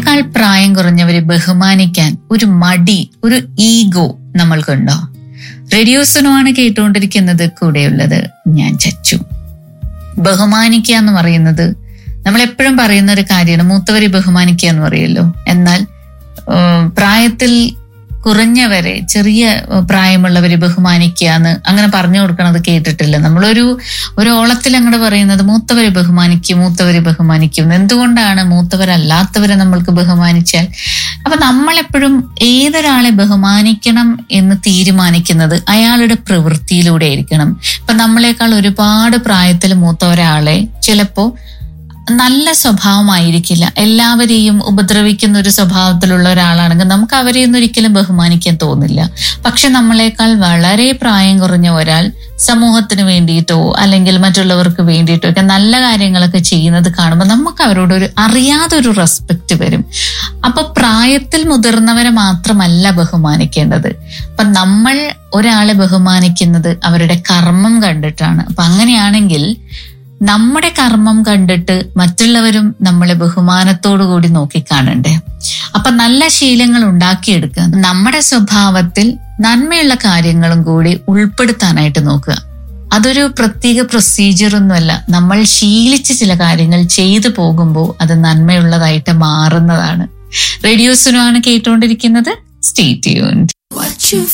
നമ്മളെക്കാൾ പ്രായം കുറഞ്ഞവരെ ബഹുമാനിക്കാൻ ഒരു മടി ഒരു ഈഗോ നമ്മൾക്കുണ്ടോ റേഡിയോസിനുമാണ് കേട്ടുകൊണ്ടിരിക്കുന്നത് കൂടെയുള്ളത് ഞാൻ ചച്ചു ബഹുമാനിക്കുക എന്ന് പറയുന്നത് നമ്മൾ എപ്പോഴും പറയുന്ന ഒരു കാര്യമാണ് മൂത്തവരെ ബഹുമാനിക്കുക എന്ന് പറയുമല്ലോ എന്നാൽ ഏഹ്, പ്രായത്തിൽ കുറഞ്ഞവരെ ചെറിയ ഏഹ്, പ്രായമുള്ളവരെ ബഹുമാനിക്കുക എന്ന് അങ്ങനെ പറഞ്ഞു കൊടുക്കണത് കേട്ടിട്ടില്ല നമ്മളൊരു ഒരു ഓളത്തിൽ അങ്ങോട്ട് പറയുന്നത് മൂത്തവരെ ബഹുമാനിക്കും മൂത്തവരെ ബഹുമാനിക്കും എന്തുകൊണ്ടാണ് മൂത്തവരല്ലാത്തവരെ നമ്മൾക്ക് ബഹുമാനിച്ചാൽ അപ്പൊ നമ്മളെപ്പോഴും ഏതൊരാളെ ബഹുമാനിക്കണം എന്ന് തീരുമാനിക്കുന്നത് അയാളുടെ പ്രവൃത്തിയിലൂടെ ആയിരിക്കണം ഇപ്പൊ നമ്മളെക്കാൾ ഒരുപാട് പ്രായത്തിൽ മൂത്ത ഒരാളെ ചിലപ്പോ നല്ല സ്വഭാവമായിരിക്കില്ല എല്ലാവരെയും ഉപദ്രവിക്കുന്ന ഒരു സ്വഭാവത്തിലുള്ള ഒരാളാണെങ്കിൽ നമുക്ക് അവരെയൊന്നും ഒരിക്കലും ബഹുമാനിക്കാൻ തോന്നില്ല പക്ഷെ നമ്മളെക്കാൾ വളരെ പ്രായം കുറഞ്ഞ ഒരാൾ സമൂഹത്തിന് വേണ്ടിയിട്ടോ അല്ലെങ്കിൽ മറ്റുള്ളവർക്ക് വേണ്ടിയിട്ടോ ഒക്കെ നല്ല കാര്യങ്ങളൊക്കെ ചെയ്യുന്നത് കാണുമ്പോൾ നമുക്ക് അവരോട് ഒരു അറിയാതെ ഒരു റെസ്പെക്ട് വരും അപ്പൊ പ്രായത്തിൽ മുതിർന്നവരെ മാത്രമല്ല ബഹുമാനിക്കേണ്ടത് അപ്പൊ നമ്മൾ ഒരാളെ ബഹുമാനിക്കുന്നത് അവരുടെ കർമ്മം കണ്ടിട്ടാണ് അപ്പൊ അങ്ങനെയാണെങ്കിൽ നമ്മുടെ കർമ്മം കണ്ടിട്ട് മറ്റുള്ളവരും നമ്മളെ ബഹുമാനത്തോടു കൂടി നോക്കിക്കാണണ്ടേ അപ്പൊ നല്ല ശീലങ്ങൾ ഉണ്ടാക്കിയെടുക്കുക നമ്മുടെ സ്വഭാവത്തിൽ നന്മയുള്ള കാര്യങ്ങളും കൂടി ഉൾപ്പെടുത്താനായിട്ട് നോക്കുക അതൊരു പ്രത്യേക പ്രൊസീജിയർ ഒന്നുമല്ല നമ്മൾ ശീലിച്ച് ചില കാര്യങ്ങൾ ചെയ്തു പോകുമ്പോൾ അത് നന്മയുള്ളതായിട്ട് മാറുന്നതാണ് റേഡിയോസിനുമാണ് കേട്ടുകൊണ്ടിരിക്കുന്നത് സ്റ്റേ ട്യൂൺഡ് What you